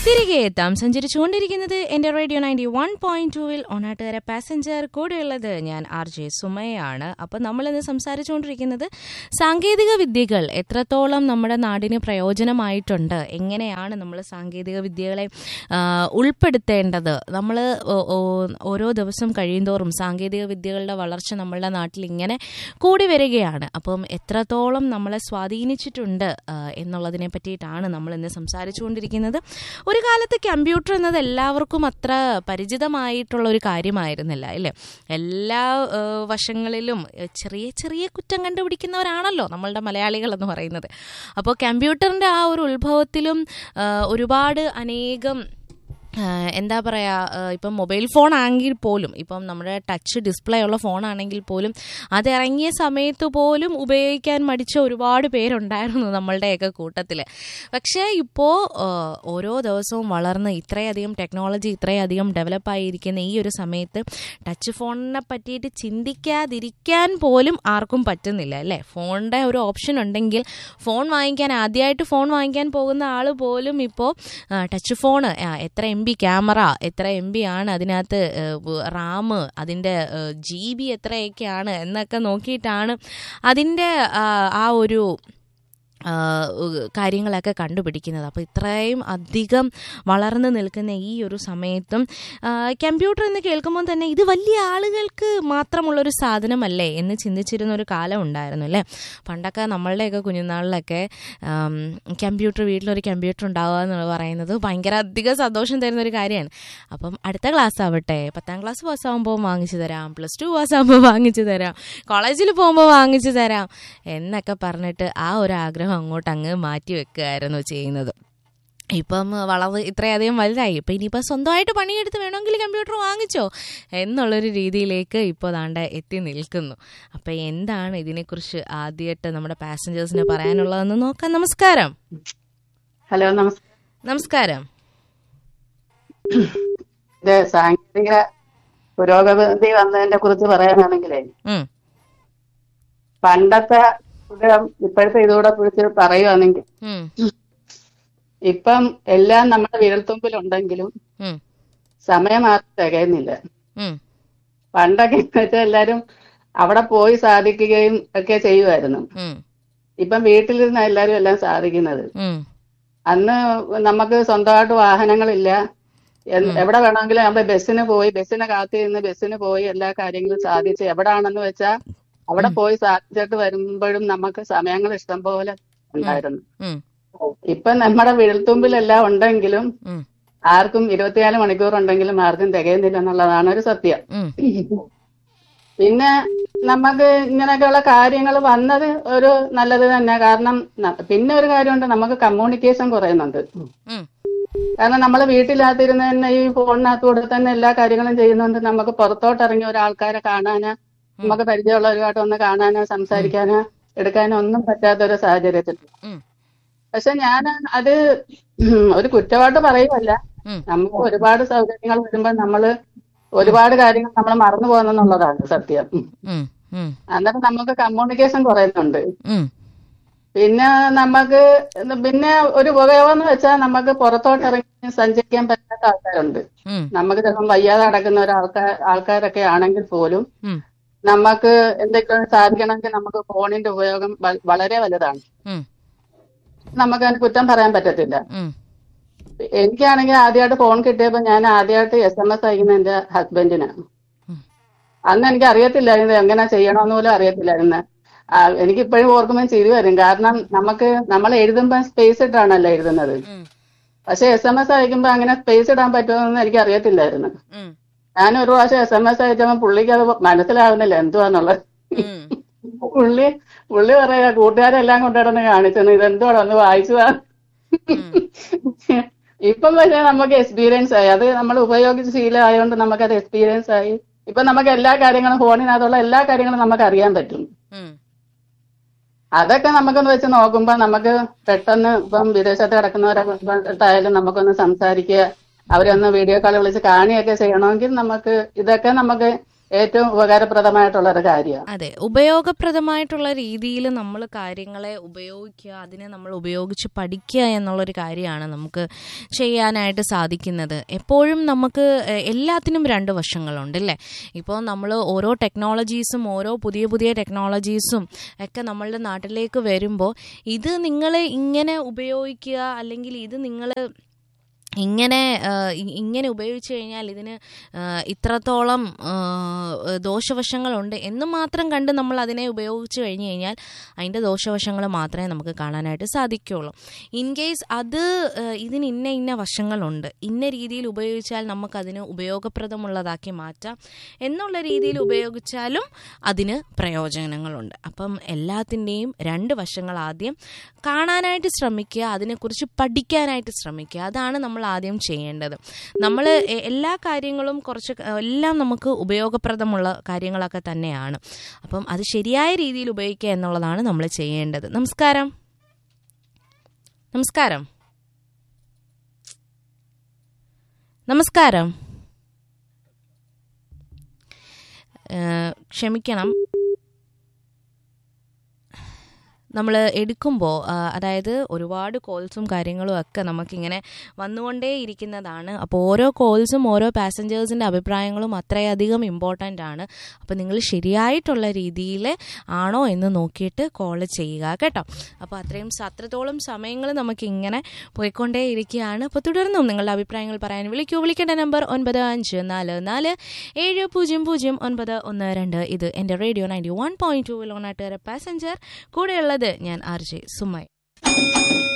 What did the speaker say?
തിരികെ എത്താം സഞ്ചരിച്ചുകൊണ്ടിരിക്കുന്നത് എന്റെ റേഡിയോ നയൻറ്റി വൺ പോയിന്റ് ടൂവിൽ ഒന്നാട്ടുകര പാസഞ്ചർ കൂടെയുള്ളത് ഞാൻ ആർ ജെ സുമയാണ് അപ്പം നമ്മളിന്ന് സംസാരിച്ചുകൊണ്ടിരിക്കുന്നത് സാങ്കേതിക വിദ്യകൾ എത്രത്തോളം നമ്മുടെ നാടിന് പ്രയോജനമായിട്ടുണ്ട് എങ്ങനെയാണ് നമ്മൾ സാങ്കേതിക വിദ്യകളെ ആ, ഉൾപ്പെടുത്തേണ്ടത് നമ്മൾ ഓരോ ദിവസം കഴിയുന്തോറും സാങ്കേതിക വിദ്യകളുടെ വളർച്ച നമ്മളുടെ നാട്ടിൽ ഇങ്ങനെ കൂടി വരികയാണ് അപ്പം എത്രത്തോളം നമ്മളെ സ്വാധീനിച്ചിട്ടുണ്ട് ആ, എന്നുള്ളതിനെ പറ്റിയിട്ടാണ് നമ്മൾ ഇന്ന് സംസാരിച്ചുകൊണ്ടിരിക്കുന്നത് ഒരു കാലത്ത് കമ്പ്യൂട്ടർ എന്നത് എല്ലാവർക്കും അത്ര പരിചിതമായിട്ടുള്ള ഒരു കാര്യമായിരുന്നില്ല അല്ലേ എല്ലാ ആ, വശങ്ങളിലും ആ, ചെറിയ ചെറിയ കുറ്റം കണ്ടുപിടിക്കുന്നവരാണല്ലോ നമ്മളുടെ മലയാളികൾ എന്ന് പറയുന്നത് അപ്പോൾ കമ്പ്യൂട്ടറിൻ്റെ ആ ഒരു ഉത്ഭവത്തിലും ആ, ഒരുപാട് അനേകം ആ, എന്താ പറയുക ഇപ്പം മൊബൈൽ ഫോൺ ആണെങ്കിൽ പോലും ഇപ്പം നമ്മുടെ ടച്ച് ഡിസ്പ്ലേ ഉള്ള ഫോണാണെങ്കിൽ പോലും അത് ഇറങ്ങിയ സമയത്ത് പോലും ഉപയോഗിക്കാൻ മടിച്ച ഒരുപാട് പേരുണ്ടായിരുന്നു നമ്മളുടെയൊക്കെ കൂട്ടത്തിൽ പക്ഷേ ഇപ്പോൾ ഓരോ ദിവസവും വളർന്ന് ഇത്രയധികം ടെക്നോളജി ഇത്രയധികം ഡെവലപ്പായിരിക്കുന്ന ഈ ഒരു സമയത്ത് ടച്ച് ഫോണിനെ പറ്റിയിട്ട് ചിന്തിക്കാതിരിക്കാൻ പോലും ആർക്കും പറ്റുന്നില്ല അല്ലേ ഫോണിൻ്റെ ഒരു ഓപ്ഷൻ ഉണ്ടെങ്കിൽ ഫോൺ വാങ്ങിക്കാൻ ആദ്യമായിട്ട് ഫോൺ വാങ്ങിക്കാൻ പോകുന്ന ആൾ പോലും ഇപ്പോൾ ടച്ച് ഫോൺ എത്ര എം ബി ക്യാമറ എത്ര എം ബി ആണ് അതിനകത്ത് റാം അതിൻ്റെ ജി ബി എത്രയൊക്കെയാണ് എന്നൊക്കെ നോക്കിയിട്ടാണ് അതിൻ്റെ ആ, ആ ഒരു ആ, ഉ- കാര്യങ്ങളൊക്കെ കണ്ടുപിടിക്കുന്നത് അപ്പോൾ ഇത്രയും അധികം വളർന്നു നിൽക്കുന്ന ഈ ഒരു സമയത്തും ആ, കമ്പ്യൂട്ടർ എന്ന് കേൾക്കുമ്പോൾ തന്നെ ഇത് വലിയ ആളുകൾക്ക് മാത്രമുള്ളൊരു സാധനമല്ലേ എന്ന് ചിന്തിച്ചിരുന്ന ഒരു കാലം ഉണ്ടായിരുന്നു അല്ലേ പണ്ടൊക്കെ നമ്മളുടെയൊക്കെ കുഞ്ഞുനാളിലൊക്കെ ആം, കമ്പ്യൂട്ടർ വീട്ടിലൊരു കമ്പ്യൂട്ടർ ഉണ്ടാവുക എന്ന് പറയുന്നത് ഭയങ്കര അധികം സന്തോഷം തരുന്ന ഒരു കാര്യമാണ് അപ്പം അടുത്ത ക്ലാസ് ആവട്ടെ പത്താം ക്ലാസ് പാസ്സാകുമ്പോൾ വാങ്ങിച്ചു തരാം പ്ലസ് ടു പാസ്സാകുമ്പോൾ വാങ്ങിച്ചു തരാം കോളേജിൽ പോകുമ്പോൾ വാങ്ങിച്ചു തരാം എന്നൊക്കെ പറഞ്ഞിട്ട് ആ ഒരു ആഗ്രഹം അങ്ങോട്ട് അങ്ങ് മാറ്റി വെക്കുകയായിരുന്നു ചെയ്യുന്നത് ഇപ്പം വളർന്ന് ഇത്രയധികം വലുതായി ഇപ്പം ഇനിയിപ്പോൾ സ്വന്തമായിട്ട് പണിയെടുത്ത് വേണമെങ്കിൽ കമ്പ്യൂട്ടർ വാങ്ങിച്ചോ എന്നുള്ളൊരു രീതിയിലേക്ക് ഇപ്പോൾ ദാണ്ട എത്തി നിൽക്കുന്നു അപ്പം എന്താണ് ഇതിനെക്കുറിച്ച് ആദ്യമായിട്ട് നമ്മുടെ പാസഞ്ചേഴ്സിന് പറയാനുള്ളതെന്ന് നോക്കാം നമസ്കാരം ഹലോ നമസ്കാരം നമസ്കാരം ഇത് സാങ്കേതിക പുരോഗതി വന്നതിനെ കുറിച്ച് പറയാനാണെങ്കിലേ ഉം, പണ്ടത്തെ ഇത് ഇപ്പോഴത്തെ ഇതുകൂടെ കുറിച്ച് പറയുവാണെങ്കിൽ ഉം, ഇപ്പം എല്ലാം നമ്മുടെ വിരൽത്തുമ്പിലുണ്ടെങ്കിലും ഉം, സമയം ആർക്കും തികയുന്നില്ല ഉം, പണ്ടൊക്കെ എന്ന് വെച്ചാൽ എല്ലാരും അവിടെ പോയി സാധിക്കുകയും ഒക്കെ ചെയ്യുമായിരുന്നു ഉം, ഇപ്പം വീട്ടിലിരുന്ന എല്ലാരും എല്ലാം സാധിക്കുന്നത് ഉം, അന്ന് നമുക്ക് സ്വന്തമായിട്ട് വാഹനങ്ങളില്ല എൻ- എവിടെ വേണമെങ്കിലും നമ്മുടെ ബസ്സിന് പോയി ബസ്സിനെ കാത്തിരുന്ന് ബസ്സിന് പോയി എല്ലാ കാര്യങ്ങളും സാധിച്ച് എവിടാണെന്ന് വെച്ചാൽ അവിടെ പോയി സാധിച്ചിട്ട് വരുമ്പോഴും നമുക്ക് സമയങ്ങൾ ഇഷ്ടം പോലെ ഉണ്ടായിരുന്നു ഉം, ഇപ്പൊ നമ്മുടെ വിരൽത്തുമ്പിലെല്ലാം ഉണ്ടെങ്കിലും ഉം, ആർക്കും ഇരുപത്തിനാല് മണിക്കൂർ ഉണ്ടെങ്കിലും ആർക്കും തികയുന്നില്ല എന്നുള്ളതാണ് ഒരു സത്യം ഉം, പിന്നെ നമുക്ക് ഇങ്ങനെയൊക്കെയുള്ള കാര്യങ്ങൾ വന്നത് ഒരു നല്ലത് തന്നെ കാരണം ന- പിന്നെ ഒരു കാര്യമുണ്ട് നമുക്ക് കമ്മ്യൂണിക്കേഷൻ കുറയുന്നുണ്ട് ഉം, കാരണം നമ്മൾ വീട്ടിനകത്തിരുന്ന് തന്നെ ഈ ഫോണിനകത്തൂടെ തന്നെ എല്ലാ കാര്യങ്ങളും ചെയ്യുന്നുണ്ട് നമുക്ക് പുറത്തോട്ട് ഇറങ്ങി ഒരാൾക്കാരെ കാണാനോ നമുക്ക് പരിചയമുള്ളവരുമായിട്ട് ഒന്ന് കാണാനോ സംസാരിക്കാനോ എടുക്കാനോ ഒന്നും പറ്റാത്ത ഒരു സാഹചര്യത്തിൽ ഉം, പക്ഷെ ഞാൻ അത് ഉം ഒരു കുറ്റമായിട്ട് പറയുമല്ല ഉം. നമുക്ക് ഒരുപാട് സൗകര്യങ്ങൾ വരുമ്പോൾ നമ്മള് ഒരുപാട് കാര്യങ്ങൾ നമ്മൾ മറന്നു പോകുന്നെന്നുള്ളതാണ് സത്യം ഉം. ഉം, ഉം, അന്നേരം നമുക്ക് കമ്മ്യൂണിക്കേഷൻ കുറയുന്നുണ്ട് ഉം, പിന്നെ നമുക്ക് പിന്നെ ഒരു ഉപയോഗം എന്ന് വെച്ചാൽ നമുക്ക് പുറത്തോട്ട് ഇറങ്ങി സഞ്ചരിക്കാൻ പറ്റാത്ത ആൾക്കാരുണ്ട് ഉം, നമുക്ക് ചിലപ്പം വയ്യാതെ നടക്കുന്ന ഒരു ആൾക്കാർ ആൾക്കാരൊക്കെ ആണെങ്കിൽ പോലും ഉം, നമുക്ക് എന്തൊക്കെ സാധിക്കണമെങ്കിൽ നമുക്ക് ഫോണിന്റെ ഉപയോഗം വ- വളരെ വലുതാണ് ഉം, നമുക്ക് അതിന് കുറ്റം പറയാൻ പറ്റത്തില്ല ഉം, എനിക്കാണെങ്കിൽ ആദ്യമായിട്ട് ഫോൺ കിട്ടിയപ്പോൾ ഞാൻ ആദ്യമായിട്ട് എസ് എം എസ് അയക്കുന്ന എന്റെ ഹസ്ബൻഡിനാണ് ഉം. അന്ന് എനിക്ക് അറിയത്തില്ലായിരുന്നു എങ്ങനെ ചെയ്യണമെന്ന് പോലും അറിയത്തില്ലായിരുന്നു ആ, എനിക്ക് ഇപ്പോഴും ഓർക്കുമ്പോൾ ചിരി വരും കാരണം നമുക്ക് നമ്മൾ എഴുതുമ്പോൾ സ്പേസ് ഇട്ടാണല്ലോ എഴുതുന്നത് ഉം, പക്ഷെ എസ് എം എസ് അയക്കുമ്പോൾ അങ്ങനെ സ്പേസ് ഇടാൻ പറ്റുമെന്ന് എനിക്ക് അറിയത്തില്ലായിരുന്നു ഉം, ഞാൻ ഒരു പ്രാവശ്യം എസ് എം എസ് അയച്ചപ്പോൾ പുള്ളിക്ക് അത് മനസ്സിലാവുന്നില്ല എന്തുവാന്നുള്ളത് ഉം. പുള്ളി പുള്ളി പറയാ കൂട്ടുകാരെല്ലാം കൊണ്ടുവന്ന് കാണിച്ചെന്ന് ഇതെന്തുവാണ് ഒന്ന് വായിച്ചതാ ഇപ്പം പക്ഷെ നമുക്ക് എക്സ്പീരിയൻസ് ആയി അത് നമ്മൾ ഉപയോഗിച്ച് ശീലമായതുകൊണ്ട് നമുക്കത് എക്സ്പീരിയൻസ് ആയി ഇപ്പൊ നമുക്ക് എല്ലാ കാര്യങ്ങളും ഫോണിനകത്തുള്ള എല്ലാ കാര്യങ്ങളും നമുക്ക് അറിയാൻ പറ്റും ഉം, അതൊക്കെ നമുക്കൊന്ന് വെച്ച് നോക്കുമ്പോ നമുക്ക് പെട്ടെന്ന് ഇപ്പം വിദേശത്ത് കിടക്കുന്നവരായാലും നമുക്കൊന്ന് സംസാരിക്കുക അവരൊന്ന് വീഡിയോ കോൾ വിളിച്ച് കാണുകയൊക്കെ ചെയ്യണമെങ്കിൽ നമുക്ക് ഇതൊക്കെ നമുക്ക് ഏറ്റവും ഉപകാരപ്രദമായിട്ടുള്ള ഒരു കാര്യമാണ് അതെ ഉപയോഗപ്രദമായിട്ടുള്ള രീതിയിൽ നമ്മൾ കാര്യങ്ങളെ ഉപയോഗിക്കുക അതിനെ നമ്മൾ ഉപയോഗിച്ച് പഠിക്കുക എന്നുള്ളൊരു കാര്യമാണ് നമുക്ക് ചെയ്യാനായിട്ട് സാധിക്കുന്നത് എപ്പോഴും നമുക്ക് എ, എല്ലാത്തിനും രണ്ട് വശങ്ങളുണ്ട് അല്ലേ ഇപ്പോൾ നമ്മൾ ഓരോ ടെക്നോളജീസും ഓരോ പുതിയ പുതിയ ടെക്നോളജീസും ഒക്കെ നമ്മളുടെ നാട്ടിലേക്ക് വരുമ്പോൾ ഇത് നിങ്ങൾ ഇങ്ങനെ ഉപയോഗിക്കുക അല്ലെങ്കിൽ ഇത് നിങ്ങൾ ഇങ്ങനെ ആ, ഇ- ഇങ്ങനെ ഉപയോഗിച്ച് കഴിഞ്ഞാൽ ഇതിന് ആ, ഇത്രത്തോളം ആ, ദോഷവശങ്ങളുണ്ട് എന്ന് മാത്രം കണ്ട് നമ്മൾ അതിനെ ഉപയോഗിച്ച് കഴിഞ്ഞ് കഴിഞ്ഞാൽ അതിൻ്റെ ദോഷവശങ്ങൾ മാത്രമേ നമുക്ക് കാണാനായിട്ട് സാധിക്കുകയുള്ളൂ ഇൻ കേസ് അത് ആ, ഇതിന് ഇന്ന ഇന്ന വശങ്ങളുണ്ട് ഇന്ന രീതിയിൽ ഉപയോഗിച്ചാൽ നമുക്കതിന് ഉപയോഗപ്രദമുള്ളതാക്കി മാറ്റാം എന്നുള്ള രീതിയിൽ ഉപയോഗിച്ചാലും അതിന് പ്രയോജനങ്ങളുണ്ട് അപ്പം എല്ലാത്തിൻ്റെയും രണ്ട് വശങ്ങൾ ആദ്യം കാണാനായിട്ട് ശ്രമിക്കുക അതിനെക്കുറിച്ച് പഠിക്കാനായിട്ട് ശ്രമിക്കുക അതാണ് നമ്മൾ ആദ്യം ചെയ്യേണ്ടത് നമ്മൾ എല്ലാ കാര്യങ്ങളും കുറച്ച് ക- എല്ലാം നമുക്ക് ഉപയോഗപ്രദമുള്ള കാര്യങ്ങളൊക്കെ തന്നെയാണ് അപ്പം അത് ശരിയായ രീതിയിൽ ഉപയോഗിക്കുക എന്നുള്ളതാണ് നമ്മൾ ചെയ്യേണ്ടത് നമസ്കാരം നമസ്കാരം നമസ്കാരം ഏഹ്, ക്ഷമിക്കണം നമ്മൾ എടുക്കുമ്പോൾ അതായത് ഒരുപാട് കോൾസും കാര്യങ്ങളും ഒക്കെ നമുക്കിങ്ങനെ വന്നുകൊണ്ടേ ഇരിക്കുന്നതാണ് അപ്പോൾ ഓരോ കോൾസും ഓരോ പാസഞ്ചേഴ്സിൻ്റെ അഭിപ്രായങ്ങളും അത്രയധികം ഇമ്പോർട്ടൻ്റ് ആണ് അപ്പോൾ നിങ്ങൾ ശരിയായിട്ടുള്ള രീതിയിൽ ആണോ എന്ന് നോക്കിയിട്ട് കോൾ ചെയ്യുക കേട്ടോ അപ്പോൾ അത്രയും സ- അത്രത്തോളം സമയങ്ങൾ നമുക്കിങ്ങനെ പോയിക്കൊണ്ടേ ഇരിക്കുകയാണ് അപ്പോൾ തുടർന്നും നിങ്ങളുടെ അഭിപ്രായങ്ങൾ പറയാൻ വിളിക്കൂ വിളിക്കേണ്ട നമ്പർ ഒൻപത് അഞ്ച് നാല് നാല് ഏഴ് പൂജ്യം പൂജ്യം ഒൻപത് ഒന്ന് രണ്ട് ഇത് എൻ്റെ radio ninety one point two ലോണാട്ടുകാരെ പാസഞ്ചർ കൂടെയുള്ളത് ഞാൻ ആർ ജെ സുമൈ